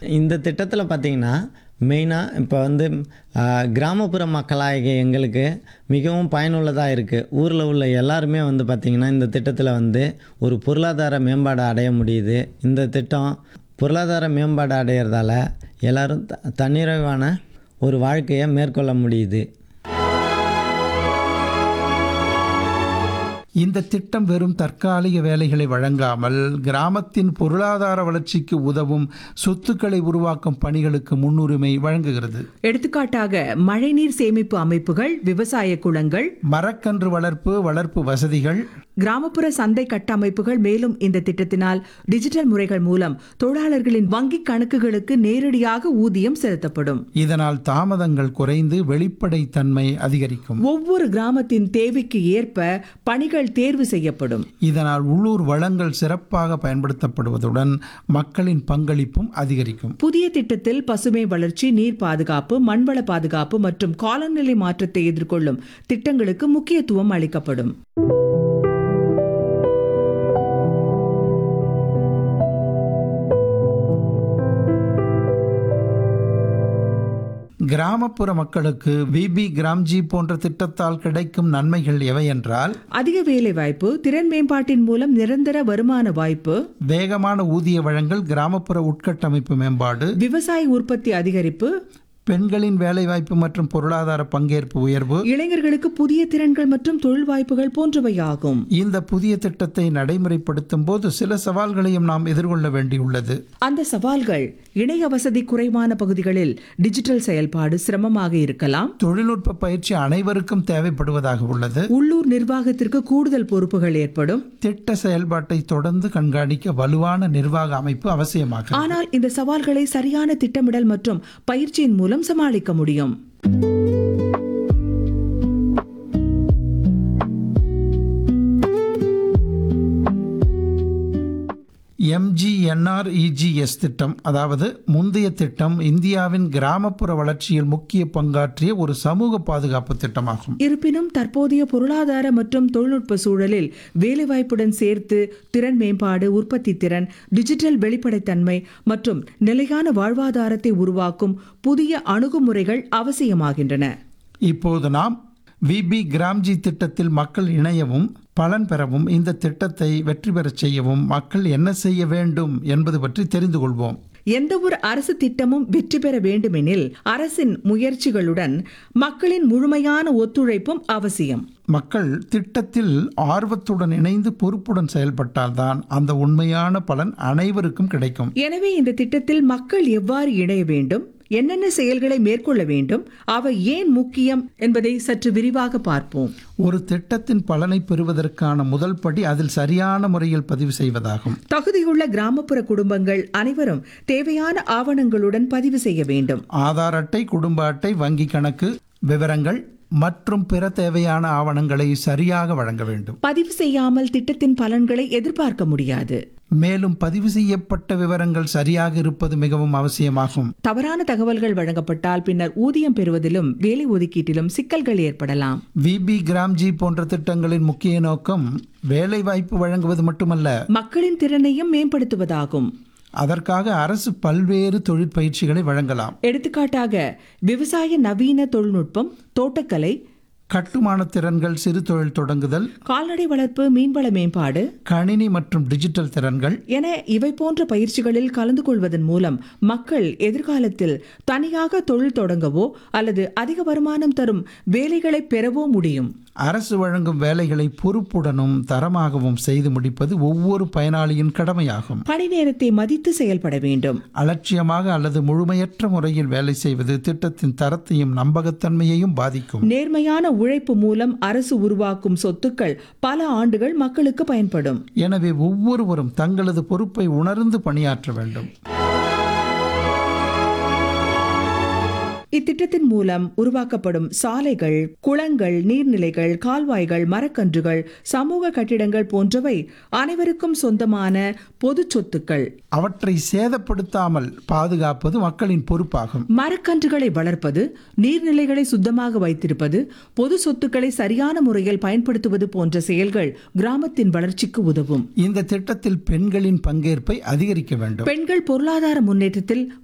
இந்த திட்டத்தில் பார்த்தீங்கன்னா மெயினாக இப்போ வந்து ஆ, கிராமப்புற மக்களாகிய எங்களுக்கு மிகவும் பயனுள்ளதாக இருக்குது ஊரில் உள்ள எல்லாருமே வந்து பார்த்திங்கன்னா இந்த திட்டத்தில் வந்து ஒரு பொருளாதார மேம்பாடு அடைய முடியுது இந்த திட்டம் பொருளாதார மேம்பாடு அடையிறதால எல்லாரும் த தன்னிறைவான ஒரு வாழ்க்கையை மேற்கொள்ள முடியுது இந்த திட்டம் வெறும் தற்காலிக வேலைகளை வழங்காமல் கிராமத்தின் பொருளாதார வளர்ச்சிக்கு உதவும் சொத்துக்களை உருவாக்கும் பணிகளுக்கு முன்னுரிமை வழங்குகிறது எடுத்துக்காட்டாக மழைநீர் சேமிப்பு அமைப்புகள் விவசாய குளங்கள் மரக்கன்று வளர்ப்பு வளர்ப்பு வசதிகள் கிராமப்புற சந்தை கட்டமைப்புகள் மேலும் இந்த திட்டத்தினால் டிஜிட்டல் முறைகள் மூலம் தொழிலாளர்களின் வங்கி கணக்குகளுக்கு நேரடியாக ஊதியம் செலுத்தப்படும் இதனால் தாமதங்கள் குறைந்து வெளிப்படைத்தன்மை அதிகரிக்கும் ஒவ்வொரு கிராமத்தின் தேவைக்கு ஏற்ப பணிகள் தேர்வு செய்யப்படும் இதனால் உள்ளூர் வளங்கள் சிறப்பாக பயன்படுத்தப்படுவதுடன் மக்களின் பங்களிப்பும் அதிகரிக்கும் புதிய திட்டத்தில் பசுமை வளர்ச்சி நீர் பாதுகாப்பு மண்வள பாதுகாப்பு மற்றும் காலநிலை மாற்றத்தை எதிர்கொள்ளும் திட்டங்களுக்கு முக்கியத்துவம் அளிக்கப்படும் கிராமப்புற மக்களுக்கு விபி கிராம்ஜி போன்ற திட்டத்தால் கிடைக்கும் நன்மைகள் எவை என்றால் அதிக வேலை வாய்ப்பு திறன் மேம்பாட்டின் மூலம் நிரந்தர வருமான வாய்ப்பு வேகமான ஊதிய வழங்கல் கிராமப்புற உட்கட்டமைப்பு மேம்பாடு விவசாய உற்பத்தி அதிகரிப்பு பெண்களின் வேலைவாய்ப்பு மற்றும் பொருளாதார பங்கேற்பு உயர்வு இளைஞர்களுக்கு புதிய திறன்கள் மற்றும் தொழில் வாய்ப்புகள் போன்றவையாகும் இந்த புதிய திட்டத்தை நடைமுறைப்படுத்தும் போது சில சவால்களையும் நாம் எதிர்கொள்ள வேண்டியுள்ளது அந்த சவால்கள் இணைய வசதி குறைவான பகுதிகளில் டிஜிட்டல் செயல்பாடு சிரமமாக இருக்கலாம் தொழில்நுட்ப பயிற்சி அனைவருக்கும் தேவைப்படுவதாக உள்ளது உள்ளூர் நிர்வாகத்திற்கு கூடுதல் பொறுப்புகள் ஏற்படும் திட்ட செயல்பாட்டை தொடர்ந்து கண்காணிக்க வலுவான நிர்வாக அமைப்பு அவசியமாகும் ஆனால் இந்த சவால்களை சரியான திட்டமிடல் மற்றும் பயிற்சியின் மூலம் சமாளிக்க முடியும் எம்ஜிஎன்ஆர்இஜிஎஸ் திட்டம் அதாவது முந்தைய திட்டம் இந்தியாவின் கிராமப்புற வளர்ச்சியில் முக்கிய பங்காற்றிய ஒரு சமூக பாதுகாப்பு திட்டமாகும் இருப்பினும் தற்போதைய பொருளாதார மற்றும் தொழில்நுட்ப சூழலில் வேலைவாய்ப்புடன் சேர்த்து திறன் மேம்பாடு உற்பத்தி திறன் டிஜிட்டல் வெளிப்படைத்தன்மை மற்றும் நிலையான வாழ்வாதாரத்தை உருவாக்கும் புதிய அணுகுமுறைகள் அவசியமாகின்றன இப்போது நாம் விபி கிராம்ஜி திட்டத்தில் மக்கள் இணையவும் பலன் பெறவும் இந்த திட்டத்தை வெற்றி பெறச் செய்யவும் மக்கள் என்ன செய்ய வேண்டும் என்பது பற்றி தெரிந்து கொள்வோம் எந்த ஒரு அரசு திட்டமும் வெற்றி பெற வேண்டுமெனில் அரசின் முயற்சிகளுடன் மக்களின் முழுமையான ஒத்துழைப்பும் அவசியம் மக்கள் திட்டத்தில் ஆர்வத்துடன் இணைந்து பொறுப்புடன் செயல்பட்டால்தான் அந்த உண்மையான பலன் அனைவருக்கும் கிடைக்கும் எனவே இந்த திட்டத்தில் மக்கள் எவ்வாறு இணைய வேண்டும் என்னென்ன செயல்களை மேற்கொள்ள வேண்டும் அவை ஏன் முக்கியம் என்பதை சற்று விரிவாக பார்ப்போம் ஒரு திட்டத்தின் பலனை பெறுவதற்கான முதல் படி அதில் சரியான முறையில் பதிவு செய்வதாகும் தகுதியுள்ள கிராமப்புற குடும்பங்கள் அனைவரும் தேவையான ஆவணங்களுடன் பதிவு செய்ய வேண்டும் ஆதார் அட்டை குடும்ப அட்டை வங்கி கணக்கு விவரங்கள் மற்றும் பிற தேவையான ஆவணங்களை சரியாக வழங்க வேண்டும் பதிவு செய்யாமல் திட்டத்தின் பலன்களை எதிர்பார்க்க முடியாது மேலும் பதிவு செய்யப்பட்ட விவரங்கள் சரியாக இருப்பது மிகவும் அவசியமாகும் தவறான தகவல்கள் வழங்கப்பட்டால் பின்னர் ஊதியம் பெறுவதிலும் வேலை ஒதுக்கீட்டிலும் சிக்கல்கள் ஏற்படலாம் விபி கிராம்ஜி போன்ற திட்டங்களின் முக்கிய நோக்கம் வேலைவாய்ப்பு வழங்குவது மட்டுமல்ல மக்களின் திறனையும் மேம்படுத்துவதாகும் அதற்காக அரசு பல்வேறு தொழிற்பயிற்சிகளை வழங்கலாம் எடுத்துக்காட்டாக விவசாய நவீன தொழில்நுட்பம் தோட்டக்கலை கட்டுமான திறன்கள் சிறு தொழில் தொடங்குதல் கால்நடை வளர்ப்பு மீன்வள மேம்பாடு கணினி மற்றும் டிஜிட்டல் திறன்கள் என இவை போன்ற பயிற்சிகளில் கலந்து கொள்வதன் மூலம் மக்கள் எதிர்காலத்தில் தனியாக தொழில் தொடங்கவோ அல்லது அதிக வருமானம் தரும் வேலைகளை பெறவோ முடியும் அரசு வழங்கும் வேலைகளை பொறுப்புடனும் தரமாகவும் செய்து முடிப்பது ஒவ்வொரு பயனாளியின் கடமையாகும் பணி நேரத்தை மதித்து செயல்பட வேண்டும் அலட்சியமாக அல்லது முழுமையற்ற முறையில் வேலை செய்வது திட்டத்தின் தரத்தையும் நம்பகத்தன்மையையும் பாதிக்கும் நேர்மையான உழைப்பு மூலம் அரசு உருவாக்கும் சொத்துக்கள் பல ஆண்டுகள் மக்களுக்கு பயன்படும் எனவே ஒவ்வொருவரும் தங்களது பொறுப்பை உணர்ந்து பணியாற்ற வேண்டும் இத்திட்டத்தின் மூலம் உருவாக்கப்படும் சாலைகள் குளங்கள் நீர்நிலைகள் கால்வாய்கள் மரக்கன்றுகள் சமூக கட்டிடங்கள் போன்றவை அனைவருக்கும் சொந்தமான பொது சொத்துக்கள் அவற்றை சேதப்படுத்தாமல் பாதுகாப்பது மக்களின் பொறுப்பாகும் மரக்கன்றுகளை வளர்ப்பது நீர்நிலைகளை சுத்தமாக வைத்திருப்பது பொது சொத்துக்களை சரியான முறையில் பயன்படுத்துவது போன்ற செயல்கள் கிராமத்தின் வளர்ச்சிக்கு உதவும் இந்த திட்டத்தில் பெண்களின் பங்கேற்பை அதிகரிக்க வேண்டும் பெண்கள் பொருளாதார முன்னேற்றத்தில்